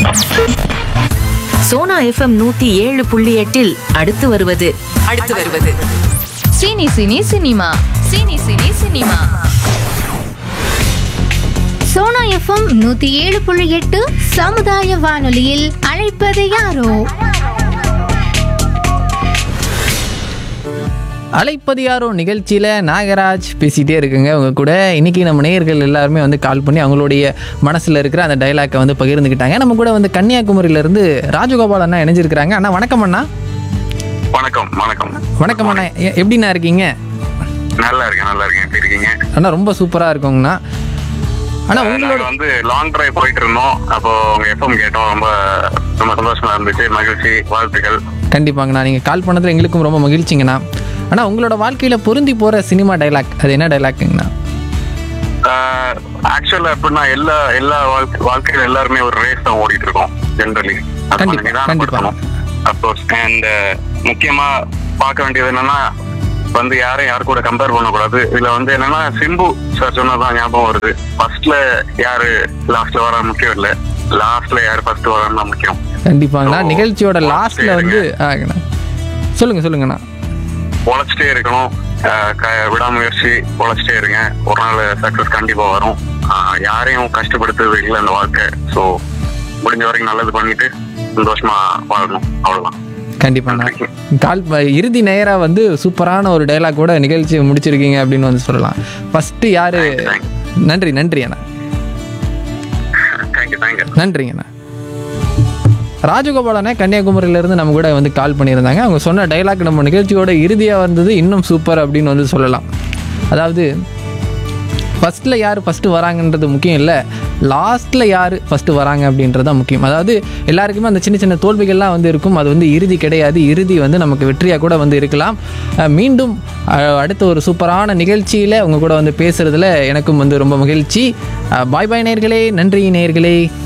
Sona FM நூத்தி ஏழு புள்ளி எட்டில் அடுத்து வருவது அடுத்து வருவது cine cine cinema cine cine cinema Sona FM நூத்தி ஏழு புள்ளி எட்டு சமுதாய வானொலியில் அழைப்பது யாரோ அலைப்பது யாரோ நிகழ்ச்சியில் நாகராஜ் பேசிகிட்டே இருக்குங்க உங்க கூட இன்னைக்கு நம்ம நேயர்கள் எல்லாருமே வந்து கால் பண்ணி அவங்களுடைய மனசில் இருக்கிற அந்த டைலாக்கை வந்து பகிர்ந்துக்கிட்டாங்க நம்ம கூட வந்து கன்னியாகுமரியிலேருந்து ராஜகோபால் அண்ணா இணைஞ்சிருக்கிறாங்க அண்ணா வணக்கம் அண்ணா வணக்கம் வணக்கம் வணக்கம் அண்ணா எ- எப்படிண்ணா இருக்கீங்க நல்லா இருக்கேன் நல்லா இருக்கேன் எப்படி இருக்கீங்க அண்ணா ரொம்ப சூப்பராக இருக்குங்கண்ணா அண்ணா நாங்க உங்களோட வந்து லாங் டிரைவ் போயிட்டு இருந்தோம் அப்போ உங்க எஃப்எம் கேட்டோம் ரொம்ப ரொம்ப சந்தோஷமா இருந்துச்சு மகிழ்ச்சி வாழ்த்துக்கள் கண்டிப்பாங்கண்ணா நீங்கள் கால் பண்ணதில் எங்களுக்கும் ரொம்ப மகிழ்ச்சிங்கண்ணா அண்ணா உங்களோட வாழ்க்கையில் பொருந்தி போகிற சினிமா டைலாக் அது என்ன டைலாக்குங்கண்ணா ஆக்சுவலா எப்படின்னா எல்லா எல்லா வாழ்க்கை வாழ்க்கையில எல்லாருமே ஒரு ரேஸ் தான் ஓடிட்டு இருக்கோம் ஜென்ரலி கண்டிப்பா, கண்டிப்பா. அப்கோர்ஸ் அண்ட் முக்கியமா பார்க்க வேண்டியது என்னன்னா வந்து யாரையும் யாரு கூட கம்பேர் பண்ணக்கூடாது இதுல வந்து என்னன்னா சிம்பு சார் சொன்னதான் ஞாபகம் வருது ஃபர்ஸ்ட்ல யாரு லாஸ்ட்ல வர முக்கியம் இல்ல லாஸ்ட்ல யாரு ஃபர்ஸ்ட் வரான்னு தான் முக்கியம் கண்டிப்பாங்கண்ணா ஓ, நிகழ்ச்சியோட ஓ, லாஸ்ட்டில் வந்து ஆங்கண்ணா சொல்லுங்கள் சொல்லுங்கண்ணா உழைச்சிட்டே இருக்கணும் அஹ் க- விடாமுயற்சி உழைச்சிட்டே இருங்க ஒரு நாள் சக்சஸ் கண்டிப்பா வரும் அஹ் யாரையும் கஷ்டப்படுத்துறது இல்லை அந்த வாழ்க்கை ஸோ முடிஞ்ச வரைக்கும் நல்லது பண்ணிட்டு சந்தோஷமா வாழணும் அவ்வளவுதான் கண்டிப்பாண்ணா கால் ப- இறுதி நேராக வந்து சூப்பரான ஒரு டைலாக் கூட நிகழ்ச்சி முடிச்சிருக்கீங்க அப்படின்னு வந்து சொல்லலாம் ஃபர்ஸ்ட் யாரு Thank நன்றி நன்றி அண்ணா தேங்க்யூ தேங்க்யூ நன்றிங்கண்ணா ராஜகோபாலனே கன்னியாகுமரியிலேருந்து நம்ம கூட வந்து கால் பண்ணியிருந்தாங்க அவங்க சொன்ன டைலாக் நம்ம நிகழ்ச்சியோட இறுதியாக வந்தது இன்னும் சூப்பர் அப்படின்னு வந்து சொல்லலாம் அதாவது ஃபஸ்ட்டில் யார் ஃபஸ்ட்டு வராங்கன்றது முக்கியம் இல்லை லாஸ்ட்டில் யார் ஃபஸ்ட்டு வராங்க அப்படின்றது தான் முக்கியம் அதாவது எல்லாருக்குமே அந்த சின்ன சின்ன தோல்விகள்லாம் வந்து இருக்கும் அது வந்து இறுதி கிடையாது இறுதி வந்து நமக்கு வெற்றியாக கூட வந்து இருக்கலாம் அஹ் மீண்டும் அஹ், அடுத்த ஒரு சூப்பரான நிகழ்ச்சியில் உங்கள் கூட வந்து பேசுகிறதுல எனக்கும் வந்து ரொம்ப மகிழ்ச்சி பாய் பாய் நேர்களே நன்றி நேர்களே